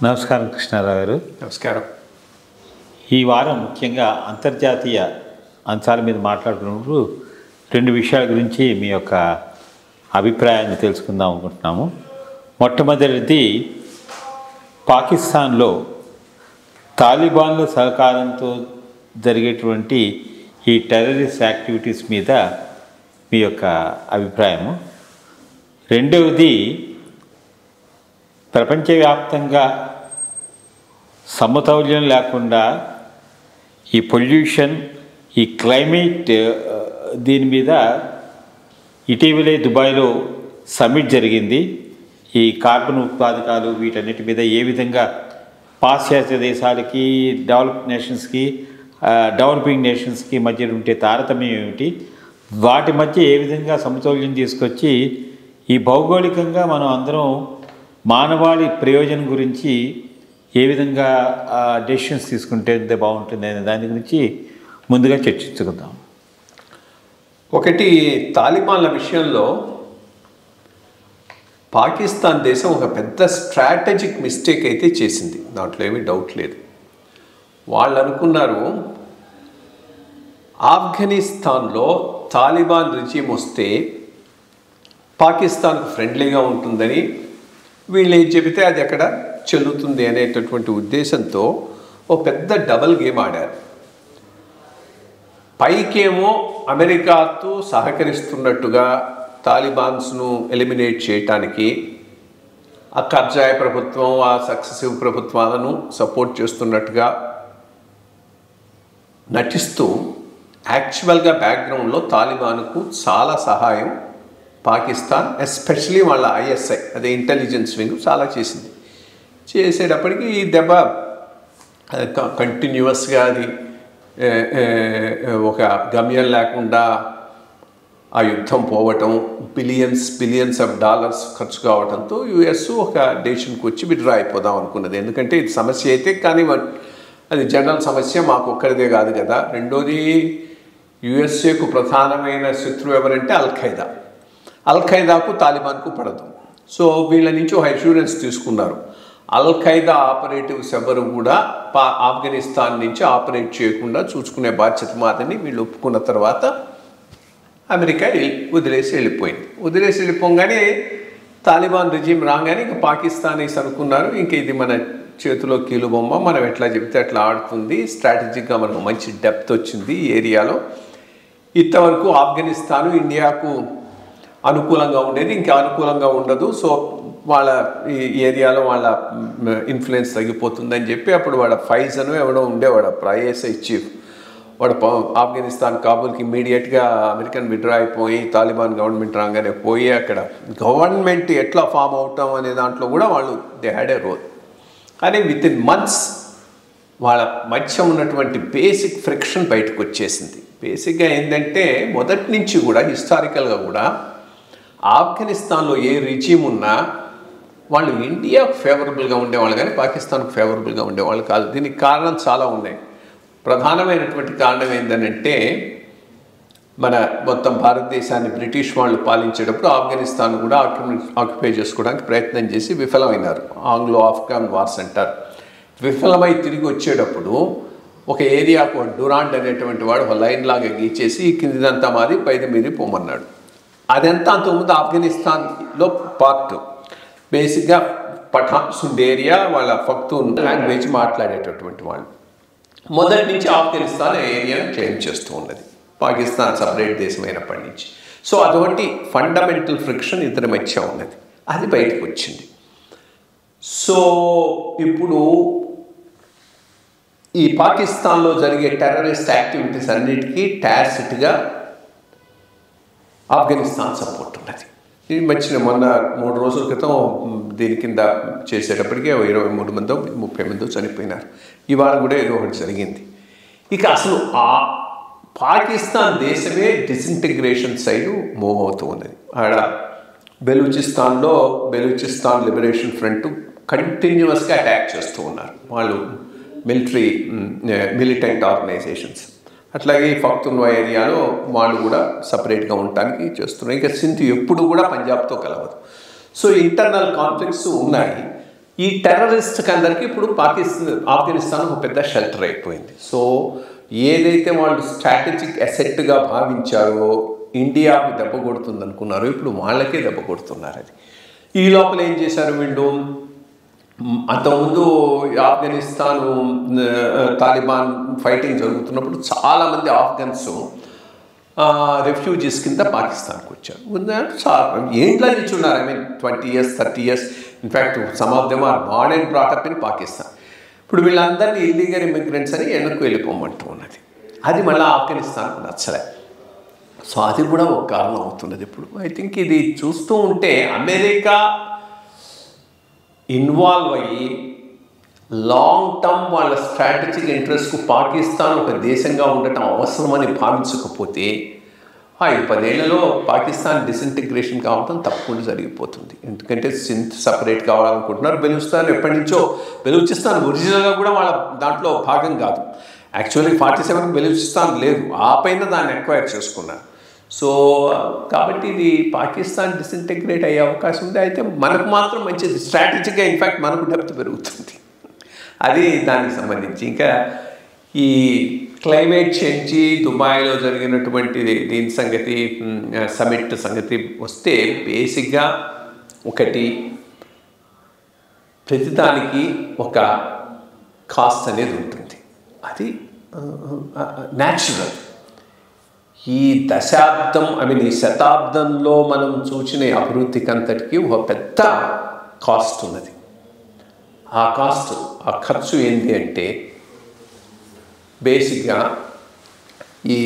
నమస్కారం కృష్ణారావు గారు నమస్కారం ఈ వారం ముఖ్యంగా అంతర్జాతీయ అంశాల మీద మాట్లాడుకున్నప్పుడు రెండు విషయాల గురించి మీ యొక్క అభిప్రాయాన్ని తెలుసుకుందాం అనుకుంటున్నాము మొట్టమొదటిది పాకిస్తాన్లో తాలిబాన్ల సహకారంతో జరిగేటువంటి ఈ టెర్రరిస్ట్ యాక్టివిటీస్ మీద మీ యొక్క అభిప్రాయము రెండవది ప్రపంచవ్యాప్తంగా సమతౌల్యం లేకుండా ఈ పొల్యూషన్ ఈ క్లైమేట్ ఆ, దీని మీద ఇటీవలే దుబాయ్లో సమ్మిట్ జరిగింది ఈ కార్బన్ ఉత్పాదకాలు వీటన్నిటి మీద ఏ విధంగా పాశ్చాత్య దేశాలకి డెవలప్ నేషన్స్కి ఆ, డెవలపింగ్ నేషన్స్కి మధ్య ఉండే తారతమ్యం ఏమిటి వాటి మధ్య ఏ విధంగా సమతౌల్యం తీసుకొచ్చి ఈ భౌగోళికంగా మనం అందరం మానవాళి ప్రయోజనం గురించి ఏ విధంగా డెసిషన్స్ తీసుకుంటే ఎంత బాగుంటుంది అనే దాని గురించి ముందుగా చర్చించుకుందాం ఒకటి తాలిబాన్ల విషయంలో పాకిస్తాన్ దేశం ఒక పెద్ద స్ట్రాటజిక్ మిస్టేక్ అయితే చేసింది దాంట్లో ఏమీ డౌట్ లేదు వాళ్ళు అనుకున్నారు ఆఫ్ఘనిస్తాన్లో తాలిబాన్ రిజీమ్ వస్తే పాకిస్తాన్కు ఫ్రెండ్లీగా ఉంటుందని వీళ్ళు ఏం చెబితే అది అక్కడ చెల్లుతుంది అనేటటువంటి ఉద్దేశంతో ఓ పెద్ద డబల్ గేమ్ ఆడారు పైకేమో అమెరికాతో సహకరిస్తున్నట్టుగా తాలిబాన్స్ను ఎలిమినేట్ చేయటానికి ఆ కర్జాయ ప్రభుత్వం ఆ సక్సెసివ్ ప్రభుత్వాలను సపోర్ట్ చేస్తున్నట్టుగా నటిస్తూ యాక్చువల్గా బ్యాక్గ్రౌండ్లో తాలిబాన్కు చాలా సహాయం పాకిస్తాన్ ఎస్పెషలీ వాళ్ళ ఐఎస్ఐ అదే ఇంటెలిజెన్స్ వింగ్ చాలా చేసింది చేసేటప్పటికి ఈ దెబ్బ కంటిన్యూస్గా అది ఏ, ఏ, ఒక గమ్యం లేకుండా ఆ యుద్ధం పోవటం బిలియన్స్ బిలియన్స్ ఆఫ్ డాలర్స్ ఖర్చు కావడంతో యుఎస్ ఒక డెసిషన్కి వచ్చి విడ్రా అయిపోదాం అనుకున్నది ఎందుకంటే ఇది సమస్య అయితే కానీ మన- అది జనరల్ సమస్య మాకు ఒక్కరిదే కాదు కదా రెండోది యుఎస్ఏకు ప్రధానమైన శత్రువు ఎవరంటే అల్ ఖైదా అల్ ఖైదాకు తాలిబాన్కు పడదు సో వీళ్ళ నుంచి ఒక అష్యూరెన్స్ తీసుకున్నారు అల్ ఖైదా ఆపరేటివ్స్ ఎవరు కూడా పా ఆఫ్ఘనిస్తాన్ నుంచి ఆపరేట్ చేయకుండా చూసుకునే బాధ్యత మాదని వీళ్ళు ఒప్పుకున్న తర్వాత అమెరికా వెళ్ళి- వదిలేసి వెళ్ళిపోయింది వదిలేసి వెళ్ళిపోగానే తాలిబాన్ రిజీమ్ రాగానే ఇంకా పాకిస్తానీస్ అనుకున్నారు ఇంకా ఇది మన చేతిలో కీలుబొమ్మ మనం ఎట్లా చెప్తే అట్లా ఆడుతుంది స్ట్రాటజిక్గా మనకు మంచి డెప్త్ వచ్చింది ఈ ఏరియాలో ఇంతవరకు ఆఫ్ఘనిస్తాను ఇండియాకు అనుకూలంగా ఉండేది ఇంకా అనుకూలంగా ఉండదు సో వాళ్ళ ఈ ఏరియాలో వాళ్ళ ఇన్ఫ్లుయెన్స్ తగ్గిపోతుందని చెప్పి అప్పుడు వాళ్ళ ఫైజన్ ఎవడో ఉండేవాడు అప్పుడు ఐఎస్ఐ చీఫ్ వాడు ప- ఆఫ్ఘనిస్తాన్ కాబూల్కి ఇమీడియట్గా అమెరికన్ విడ్రా అయిపోయి తాలిబాన్ గవర్నమెంట్ రాగానే పోయి అక్కడ గవర్నమెంట్ ఎట్లా ఫామ్ అవటం అనే దాంట్లో కూడా వాళ్ళు దే హ్యాడ్ ఏ రోల్ కానీ విత్ ఇన్ మంత్స్ వాళ్ళ మధ్య ఉన్నటువంటి బేసిక్ ఫ్రిక్షన్ బయటకు వచ్చేసింది బేసిక్గా ఏంటంటే మొదటి నుంచి కూడా హిస్టారికల్గా కూడా ఆఫ్ఘనిస్తాన్లో ఏ రిజీమ్ ఉన్నా వాళ్ళు ఇండియాకు ఫేవరబుల్గా ఉండేవాళ్ళు కానీ పాకిస్తాన్కు ఫేవరబుల్గా ఉండేవాళ్ళు కాదు దీనికి కారణం చాలా ఉన్నాయి ప్రధానమైనటువంటి కారణం ఏంటంటే మన మొత్తం భారతదేశాన్ని బ్రిటిష్ వాళ్ళు పాలించేటప్పుడు ఆఫ్ఘనిస్తాన్ కూడా ఆక్యుపై ఆక్యుపై చేసుకోవడానికి ప్రయత్నం చేసి విఫలమైనారు ఆంగ్లో ఆఫ్ఘాన్ వార్స్ అంటారు విఫలమై తిరిగి వచ్చేటప్పుడు ఒక ఏరియాకు ఒక డురాండ్ అనేటువంటి వాడు ఒక లైన్ లాగా గీచేసి ఈ కిందిదంతా మాది పైది మీది పోమన్నాడు అదంతా అంతకుముందు ఆఫ్ఘనిస్తాన్లో పార్ట్ బేసిక్గా పఠాన్స్ ఉండే ఏరియా వాళ్ళ ఫక్తూన్ లాంగ్వేజ్ మాట్లాడేటటువంటి వాళ్ళు మొదటి నుంచి ఆఫ్ఘనిస్తాన్ ఆ ఏరియాను క్లెయిమ్ చేస్తూ ఉన్నది పాకిస్తాన్ సపరేట్ దేశం అయినప్పటి నుంచి సో అదొకటి ఫండమెంటల్ ఫ్రిక్షన్ ఇద్దరి మధ్య ఉన్నది అది బయటకు వచ్చింది సో ఇప్పుడు ఈ పాకిస్తాన్లో జరిగే టెర్రరిస్ట్ యాక్టివిటీస్ అన్నిటికీ టాసిట్గా ఆఫ్ఘనిస్తాన్ సపోర్ట్ ఉన్నది ఈ మధ్యన మొన్న మూడు రోజుల క్రితం మ్, దీని కింద చేసేటప్పటికే ఓ ఇరవై మూడు మందో ముప్పై మందో చనిపోయినారు ఇవాళ కూడా ఏదో ఒకటి జరిగింది ఇక అసలు ఆ పాకిస్తాన్ దేశమే డిసింటిగ్రేషన్ సైడ్ మూవ్ అవుతూ ఉన్నది ఆడ బెలూచిస్తాన్లో బెలూచిస్తాన్ లిబరేషన్ ఫ్రంట్ కంటిన్యూస్గా అటాక్ చేస్తూ ఉన్నారు వాళ్ళు మిలిటరీ మిలిటెంట్ ఆర్గనైజేషన్స్ అట్లాగే ఈ ఫక్తున్వా ఏరియాలో వాళ్ళు కూడా సపరేట్గా ఉండటానికి చేస్తున్నారు ఇంకా సింధు ఎప్పుడు కూడా పంజాబ్తో కలవదు సో ఇంటర్నల్ కాన్ఫ్లిక్ట్స్ ఉన్నాయి ఈ టెర్రరిస్ట్కి అందరికీ ఇప్పుడు పాకిస్తాన్ ఆఫ్ఘనిస్తాన్ ఒక పెద్ద షెల్టర్ అయిపోయింది సో ఏదైతే వాళ్ళు స్ట్రాటజిక్ అసెట్గా భావించారో ఇండియాకు దెబ్బ కొడుతుంది అనుకున్నారో ఇప్పుడు వాళ్ళకే దెబ్బ కొడుతున్నారు అది ఈ లోపల ఏం చేశారు వీళ్ళు మ్, అంతకుముందు ఆఫ్ఘనిస్తాన్ తాలిబాన్ ఫైటింగ్ జరుగుతున్నప్పుడు చాలామంది ఆఫ్ఘన్స్ రెఫ్యూజీస్ కింద పాకిస్తాన్కి వచ్చారు ఉన్నారు చాలా ఏంట్లో నిల్చున్నారు I mean twenty years thirty years in fact some of them are born and brought up in Pakistan ఇప్పుడు వీళ్ళందరినీ ఇల్లీగల్ ఇమిగ్రెంట్స్ అని వెనక్కి వెళ్ళిపోమంటూ ఉన్నది అది మళ్ళీ ఆఫ్ఘనిస్తాన్కు నచ్చలే సో అది కూడా ఒక కారణం అవుతున్నది ఇప్పుడు ఐ థింక్ ఇది చూస్తూ ఉంటే అమెరికా ఇన్వాల్వ్ అయ్యి లాంగ్ టర్మ్ వాళ్ళ స్ట్రాటజిక్ ఇంట్రెస్ట్కు పాకిస్తాన్ ఒక దేశంగా ఉండటం అవసరమని భావించకపోతే ఆ ఈ పదేళ్లలో పాకిస్తాన్ డిసింటిగ్రేషన్ కావడం తప్పకుండా జరిగిపోతుంది ఎందుకంటే సింత్ సపరేట్ కావాలనుకుంటున్నారు బెలూచిస్తాన్ ఎప్పటి నుంచో బెలూచిస్తాన్ ఒరిజినల్గా కూడా వాళ్ళ దాంట్లో భాగం కాదు యాక్చువల్లీ ఫార్టీ సెవెన్ బెలూచిస్తాన్ లేదు ఆ పైన దాన్ని ఎక్వైర్ చేసుకున్నారు సో కాబట్టి ఇది పాకిస్తాన్ డిసింటిగ్రేట్ అయ్యే అవకాశం ఉంది అయితే మనకు మాత్రం మంచిది స్ట్రాటజీగా ఇన్ఫ్యాక్ట్ మనకు డెప్త్ పెరుగుతుంది అది దానికి సంబంధించి ఇంకా ఈ క్లైమేట్ చేంజ్ దుబాయ్లో జరిగినటువంటి దీని సంగతి సమిట్ సంగతి వస్తే బేసిక్గా ఒకటి ప్రతిదానికి ఒక కాస్ట్ అనేది ఉంటుంది అది న్యాచురల్ ఈ దశాబ్దం ఐ మీన్ ఈ శతాబ్దంలో మనం చూసిన ఈ అభివృద్ధికి అంతటికి ఒక పెద్ద కాస్ట్ ఉన్నది ఆ కాస్ట్ ఆ ఖర్చు ఏంటి అంటే బేసిక్గా ఈ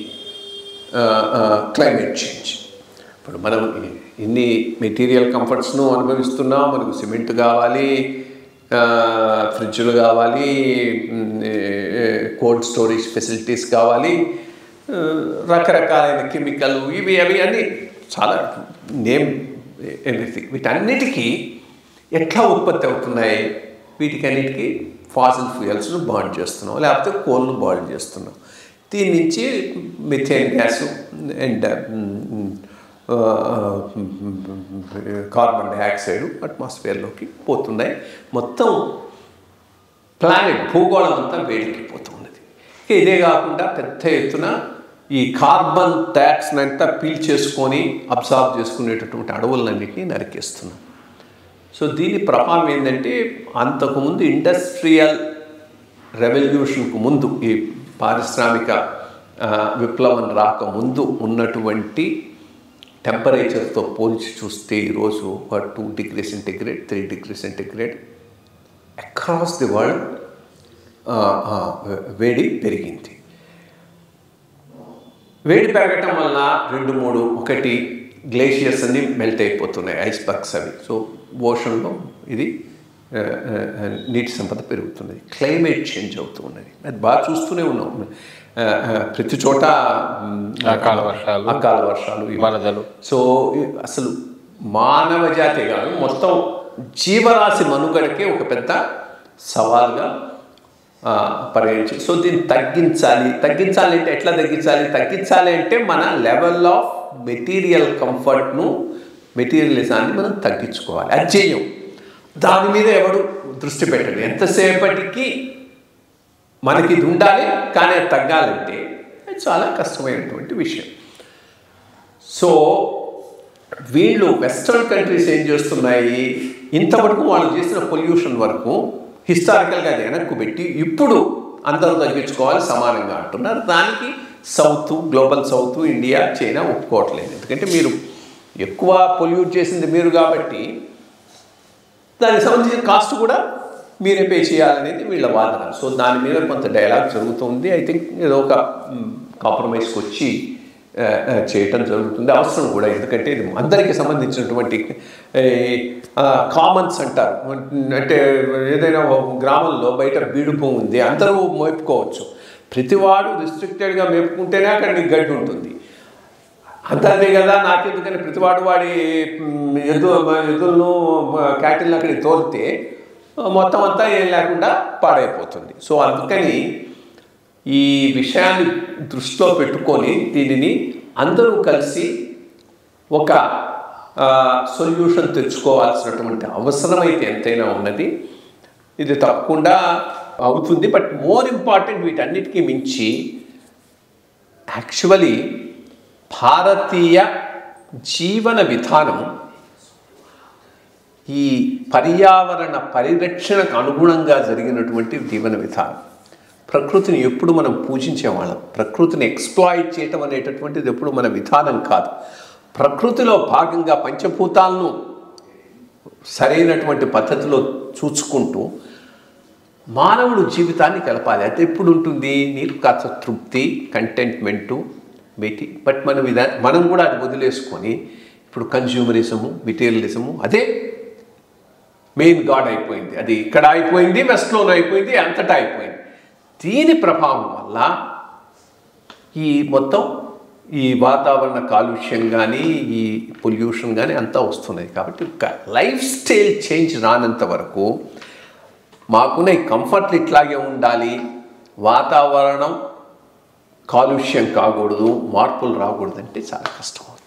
క్లైమేట్ చేంజ్ ఇప్పుడు మనం ఇన్ని మెటీరియల్ కంఫర్ట్స్ను అనుభవిస్తున్నాం మనకు సిమెంట్ కావాలి ఫ్రిడ్జ్లు కావాలి కోల్డ్ స్టోరేజ్ ఫెసిలిటీస్ కావాలి ఆ, రకరకాలైన కెమికల్ ఇవి అవి అన్నీ చాలా నేమ్ ఎవ్రీథింగ్ వీటన్నిటికీ ఎట్లా ఉత్పత్తి అవుతున్నాయి వీటికన్నిటికీ ఫాసిల్ ఫ్యూయల్స్ను బర్న్ చేస్తున్నాం లేకపోతే కోల్ను బర్న్ చేస్తున్నాం దీని నుంచి methane gas and carbon dioxide అట్మాస్ఫియర్లోకి పోతున్నాయి మొత్తం ప్లానెట్ భూగోళం అంతా వేడెక్కిపోతున్నది ఇక ఇదే కాకుండా పెద్ద ఎత్తున ఈ కార్బన్ ట్యాక్స్ అంతా పీల్ చేసుకొని అబ్జార్బ్ చేసుకునేటటువంటి అడవులన్నింటినీ నరికేస్తున్నాం సో దీని ప్రభావం ఏంటంటే అంతకుముందు ఇండస్ట్రియల్ రెవల్యూషన్కు ముందు ఈ పారిశ్రామిక ఆ, విప్లవం రాకముందు ఉన్నటువంటి టెంపరేచర్తో పోల్చి చూస్తే ఈరోజు ఒక two degree centigrade three degree centigrade across the world వేడి పెరిగింది వేడి పెరగటం వల్ల రెండు మూడు ఒకటి గ్లేషియర్స్ అన్ని మెల్ట్ అయిపోతున్నాయి ఐస్ బర్గ్స్ అవి సో ఓషన్లో ఇది ఆ, ఆ, నీటి సంపద పెరుగుతున్నది క్లైమేట్ చేంజ్ అవుతూ ఉన్నది అది బాగా చూస్తూనే ఉన్నాం ఆ, ఆ, ప్రతి చోట మ్, అకాల వర్షాలు. అకాల వర్షాలు ఇవి. వరదలు సో ఈ- అసలు మానవ జాతి కాదు మొత్తం జీవరాశి మనుగడకే ఒక పెద్ద సవాల్గా ఆ, పరిగణించి సో దీన్ని తగ్గించాలి తగ్గించాలి అంటే ఎట్లా తగ్గించాలి తగ్గించాలి అంటే మన లెవెల్ ఆఫ్ మెటీరియల్ కంఫర్ట్ను మెటీరియలిజాన్ని మనం తగ్గించుకోవాలి అది చేయం దాని మీద ఎవడు దృష్టి పెట్టడు ఎంతసేపటికి మనకి ఇది ఉండాలి కానీ అది తగ్గాలంటే అది చాలా కష్టమైనటువంటి విషయం సో వీళ్ళు వెస్ట్రన్ కంట్రీస్ ఏం చేస్తున్నాయి ఇంతవరకు వాళ్ళు చేసిన పొల్యూషన్ వరకు హిస్టారికల్గా అది వెనక్కు పెట్టి ఇప్పుడు అందరూ తగ్గించుకోవాలి సమానంగా అంటున్నారు దానికి south global south India China ఒప్పుకోవట్లేదు ఎందుకంటే మీరు ఎక్కువ పొల్యూట్ చేసింది మీరు కాబట్టి దానికి సంబంధించిన కాస్ట్ కూడా మీరే పే చేయాలనేది వీళ్ళ వాదన సో దాని మీద కొంత డైలాగ్ జరుగుతుంది ఐ థింక్ ఏదో ఒక కాంప్రమైజ్కి వచ్చి ఆ, ఆ, చేయటం జరుగుతుంది అవసరం కూడా ఎందుకంటే ఇది అందరికీ సంబంధించినటువంటి కామన్స్ అంటారు అంటే ఏదైనా ఒక గ్రామంలో బయట బీడుపు ఉంది అందరూ మేపుకోవచ్చు ప్రతివాడు రిస్ట్రిక్టెడ్గా మేపుకుంటేనే అక్కడ నీకు గడ్డి ఉంటుంది అంతే కదా నాకెందుకని ప్రతివాడు వాడి మ్, ఎద్దు ఎద్దులను క్యాటిల్ని అక్కడికి తోలితే మొత్తం అంతా ఏం లేకుండా పాడైపోతుంది సో అందుకని ఈ విషయాన్ని దృష్టిలో పెట్టుకొని దీనిని అందరూ కలిసి ఒక సొల్యూషన్ తెచ్చుకోవాల్సినటువంటి అవసరం అయితే ఎంతైనా ఉన్నది ఇది తప్పకుండా అవుతుంది బట్ మోర్ ఇంపార్టెంట్ వీటన్నిటికీ మించి యాక్చువల్లీ భారతీయ జీవన విధానం ఈ పర్యావరణ పరిరక్షణకు అనుగుణంగా జరిగినటువంటి జీవన విధానం ప్రకృతిని ఎప్పుడు మనం పూజించేవాళ్ళం ప్రకృతిని ఎక్స్ప్లాయిట్ చేయటం అనేటటువంటిది ఎప్పుడు మన విధానం కాదు ప్రకృతిలో భాగంగా పంచభూతాలను సరైనటువంటి పద్ధతిలో చూసుకుంటూ మానవుడు జీవితాన్ని కలపాలి అది ఎప్పుడు ఉంటుంది నీకు కాస్త తృప్తి కంటెంట్మెంటు మెటి బట్ మన విధా మనం కూడా అది వదిలేసుకొని ఇప్పుడు కన్జ్యూమరిజము మెటీరియలిజము అదే మెయిన్ గాడ్ అయిపోయింది అది ఇక్కడ అయిపోయింది వెస్ట్లోనూ అయిపోయింది అంతటా అయిపోయింది దీని ప్రభావం వల్ల ఈ మొత్తం ఈ వాతావరణ కాలుష్యం కానీ ఈ పొల్యూషన్ కానీ అంతా వస్తున్నది కాబట్టి ఒక లైఫ్ స్టైల్ చేంజ్ రానంత వరకు మాకున్న ఈ కంఫర్ట్లు ఇట్లాగే ఉండాలి వాతావరణం కాలుష్యం కాకూడదు మార్పులు రాకూడదు అంటే చాలా కష్టం అవుతుంది